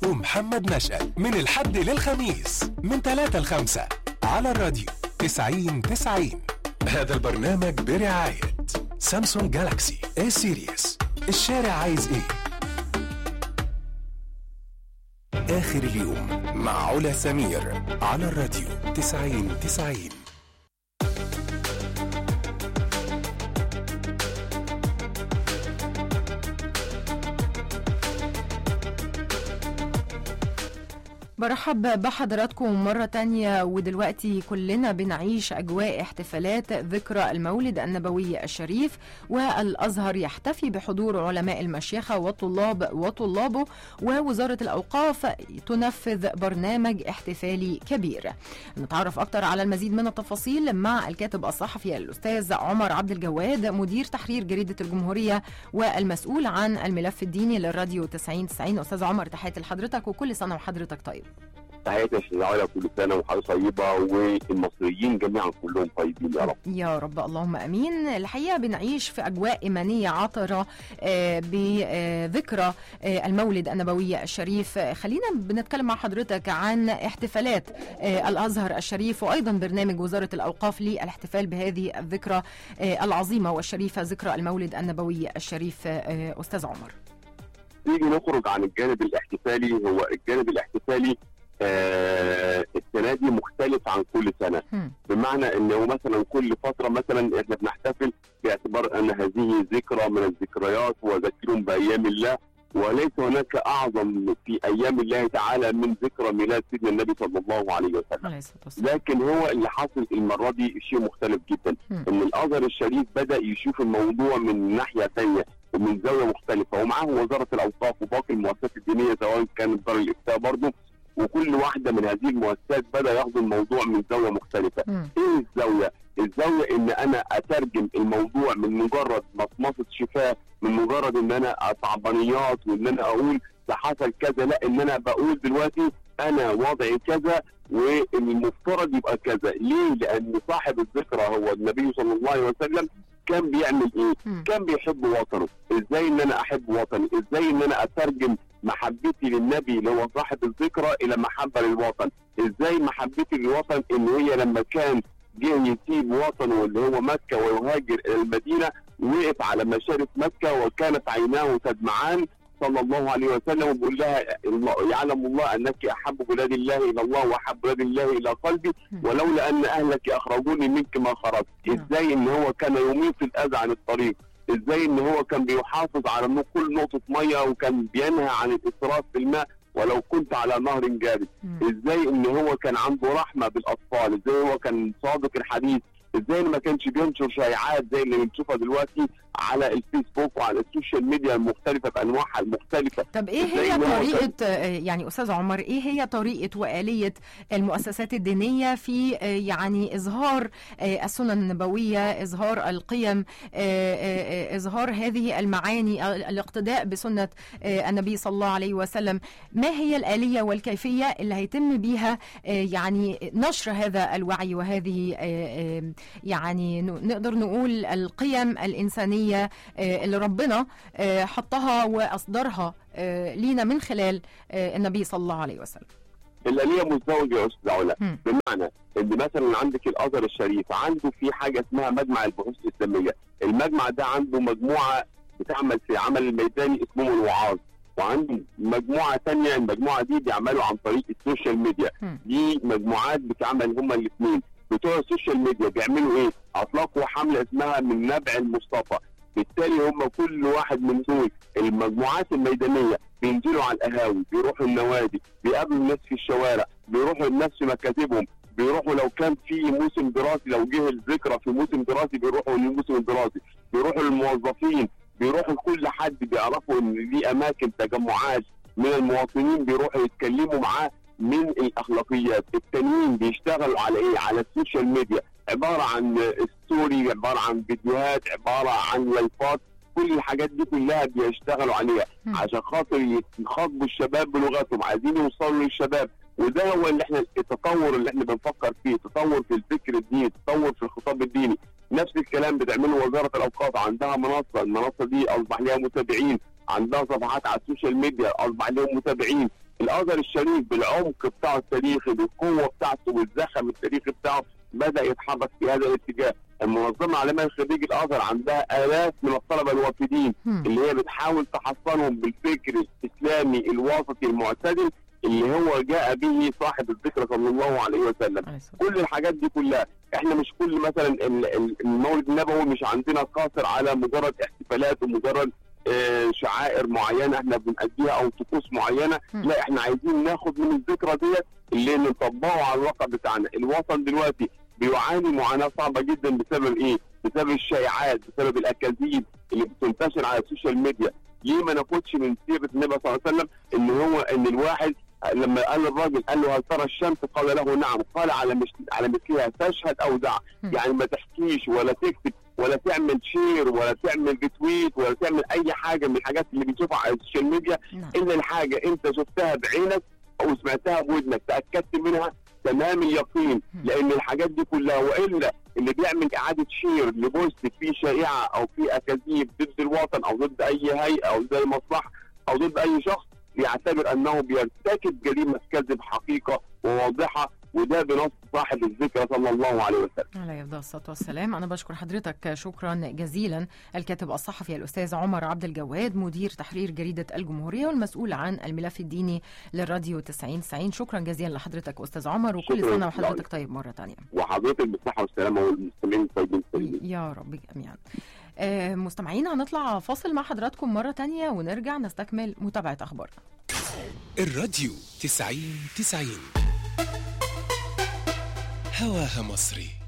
ومحمد نشأت من الحد للخميس من 3 ل 5 على الراديو 90 90 هذا البرنامج برعاية سامسونج جالاكسي اي سيريس الشارع عايز ايه آخر اليوم مع علا سمير على الراديو 90 90 برحب بحضراتكم مرة تانية ودلوقتي كلنا بنعيش أجواء احتفالات ذكرى المولد النبوي الشريف والأزهر يحتفي بحضور علماء المشيخة والطلاب وطلابه ووزارة الأوقاف تنفذ برنامج احتفالي كبير نتعرف أكتر على المزيد من التفاصيل مع الكاتب الصحفي الأستاذ عمر عبد الجواد مدير تحرير جريدة الجمهورية والمسؤول عن الملف الديني للراديو 90 90 أستاذ عمر تحياتي لحضرتك وكل سنة وحضرتك طيب تحياتي يا استاذ علا كل سنه وحضرتك طيبه والمصريين جميعا كلهم طيبين يا رب يا رب اللهم امين الحقيقه بنعيش في اجواء ايمانيه عطره آه، بذكرى آه، المولد النبوي الشريف آه، خلينا بنتكلم مع حضرتك عن احتفالات آه، الازهر الشريف وايضا برنامج وزاره الاوقاف للاحتفال بهذه الذكرى آه، العظيمه والشريفه ذكرى المولد النبوي الشريف آه، استاذ عمر نيجي نخرج عن الجانب الاحتفالي هو الجانب الاحتفالي آه السنه دي مختلف عن كل سنه هم. بمعنى انه مثلا كل فتره مثلا احنا بنحتفل باعتبار ان هذه ذكرى من الذكريات وذكرهم بايام الله وليس هناك اعظم في ايام الله تعالى من ذكرى ميلاد سيدنا النبي صلى الله عليه وسلم عليه الصلاه والسلام لكن هو اللي حصل المره دي شيء مختلف جدا مم. ان الازهر الشريف بدا يشوف الموضوع من ناحيه ثانيه ومن زاويه مختلفه ومعاه وزاره الاوقاف وباقي المؤسسات الدينيه سواء كانت دار الافتاء برضه وكل واحده من هذه المؤسسات بدا ياخذوا الموضوع من زاويه مختلفه مم. ايه الزاويه؟ الزاويه ان انا اترجم الموضوع من مجرد مصمصه شفاه من مجرد ان انا صعبانيات وان انا اقول ده حصل كذا لا ان انا بقول دلوقتي انا وضعي كذا والمفترض يبقى كذا ليه؟ لان صاحب الذكرى هو النبي صلى الله عليه وسلم كان بيعمل ايه؟ مم. كان بيحب وطنه، ازاي ان انا احب وطني؟ ازاي ان انا اترجم محبتي للنبي اللي هو صاحب الذكرى الى محبه للوطن؟ ازاي محبتي للوطن ان هي لما كان جه يسيب وطنه اللي هو مكه ويهاجر الى المدينه وقف على مشارف مكه وكانت عيناه تدمعان صلى الله عليه وسلم وبيقول لها الله- يعلم الله انك احب بلاد الله الى الله واحب بلاد الله الى قلبي ولولا ان اهلك اخرجوني منك ما خرجت نعم. ازاي ان هو كان يميط الاذى عن الطريق ازاي ان هو كان بيحافظ على إنه كل نقطه ميه وكان بينهى عن الاسراف في الماء ولو كنت على نهر جاري مم. ازاي ان هو كان عنده رحمه بالاطفال ازاي هو كان صادق الحديث ازاي ما كانش بينشر شائعات زي اللي بنشوفها دلوقتي على الفيسبوك وعلى السوشيال ميديا المختلفه بانواعها المختلفه طب ايه إزاي هي إن هو طريقة آه، يعني استاذ عمر ايه هي طريقة وآلية المؤسسات الدينية في آه، يعني اظهار آه، السنن النبوية اظهار القيم آه، آه، آه، اظهار هذه المعاني آه، الاقتداء بسنة آه، النبي صلى الله عليه وسلم ما هي الآلية والكيفية اللي هيتم بيها آه، يعني نشر هذا الوعي وهذه آه، آه، يعني ن- نقدر نقول القيم الإنسانية آه، اللي ربنا آه، حطها واصدرها آه، لينا من خلال آه، النبي صلى الله عليه وسلم الآلية مزدوجة يا أستاذ علا مم. بمعنى إن مثلا عندك الأزهر الشريف عنده في حاجة اسمها مجمع البحوث الإسلامية المجمع ده عنده مجموعة بتعمل في عمل الميداني اسمهم الوعاظ وعنده مجموعة تانية المجموعة دي بيعملوا عن طريق السوشيال ميديا مم. دي مجموعات بتعمل هما الاثنين بتوع السوشيال ميديا بيعملوا ايه؟ اطلقوا حملة اسمها من نبع المصطفى بالتالي هم كل واحد من دول المجموعات الميدانية بينزلوا على القهاوي بيروحوا النوادي بيقابلوا الناس في الشوارع بيروحوا الناس في مكاتبهم بيروحوا لو كان في موسم دراسي لو جه الذكرى في موسم دراسي بيروحوا للموسم الدراسي بيروحوا للموظفين بيروحوا لكل حد بيعرفوا ان ليه اماكن تجمعات من المواطنين بيروحوا يتكلموا معاه من الاخلاقيات التانيين بيشتغلوا على ايه على السوشيال ميديا عباره عن ستوري عباره عن فيديوهات عباره عن لايفات كل الحاجات دي كلها بيشتغلوا عليها مم. عشان خاطر يخاطبوا الشباب بلغتهم عايزين يوصلوا للشباب وده هو اللي احنا التطور اللي احنا بنفكر فيه تطور في الفكر الديني تطور في الخطاب الديني نفس الكلام بتعمله وزاره الاوقاف عندها منصه المنصه دي اصبح لها متابعين عندها صفحات على السوشيال ميديا اصبح لهم متابعين الازهر الشريف بالعمق بتاعه التاريخي بالقوه بتاعته والزخم التاريخي بتاعه بدا يتحرك في هذا الاتجاه المنظمه العالميه لخريج الازهر عندها الاف من الطلبه الوافدين مم. اللي هي بتحاول تحصنهم بالفكر الاسلامي الوسطي المعتدل اللي هو جاء به صاحب الذكر صلى الله عليه وسلم عليه الصلاة كل الحاجات دي كلها احنا مش كل مثلا ال- ال- المولد النبوي مش عندنا قاصر على مجرد احتفالات ومجرد آه، شعائر معينه احنا بنأديها او طقوس معينه مم. لا احنا عايزين ناخد من الذكرى ديت اللي نطبقه على الواقع بتاعنا الوطن دلوقتي بيعاني معاناه صعبه جدا بسبب ايه بسبب الشائعات بسبب الاكاذيب اللي بتنتشر على السوشيال ميديا ليه ما ناخدش من سيره النبي صلى الله عليه وسلم ان هو ان الواحد لما قال الراجل قال له هل ترى الشمس قال له نعم قال على مش على مثلها تشهد او دع مم. يعني ما تحكيش ولا تكتب ولا تعمل شير ولا تعمل ريتويت ولا تعمل اي حاجه من الحاجات اللي بنشوفها على السوشيال ميديا نعم الا الحاجه انت شفتها بعينك او سمعتها بودنك تاكدت منها تمام اليقين مم. لان الحاجات دي كلها والا اللي بيعمل اعاده شير لبوست فيه شائعه او فيه اكاذيب ضد الوطن او ضد اي هيئه او ضد اي مصلحه او ضد اي شخص بيعتبر انه بيرتكب جريمه كذب حقيقه وواضحه وده بنص صاحب الذكر صلى الله عليه وسلم عليه افضل الصلاه والسلام انا بشكر حضرتك شكرا جزيلا الكاتب الصحفي الاستاذ عمر عبد الجواد مدير تحرير جريده الجمهوريه والمسؤول عن الملف الديني للراديو 90 90 شكرا جزيلا لحضرتك استاذ عمر وكل شكراً. سنه وحضرتك طيب مره ثانيه وحضرتك بالصحه والسلامه والمستمعين الطيبين الطيبين يا رب جميعا آه، مستمعينا هنطلع فاصل مع حضراتكم مرة تانية ونرجع نستكمل متابعة أخبارنا الراديو 90 90 هواها مصري